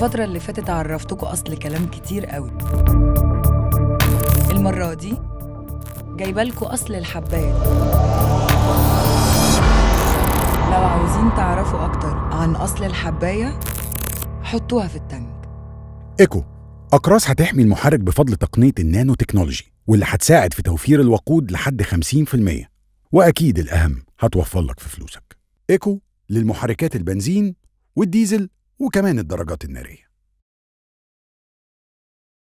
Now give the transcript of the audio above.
الفترة اللي فاتت عرفتكم أصل كلام كتير قوي المرة دي جايبة لكم أصل الحباية لو عاوزين تعرفوا أكتر عن أصل الحباية حطوها في التانك ايكو أقراص هتحمي المحرك بفضل تقنية النانو تكنولوجي واللي هتساعد في توفير الوقود لحد 50% وأكيد الأهم هتوفر لك في فلوسك ايكو للمحركات البنزين والديزل وكمان الدرجات النارية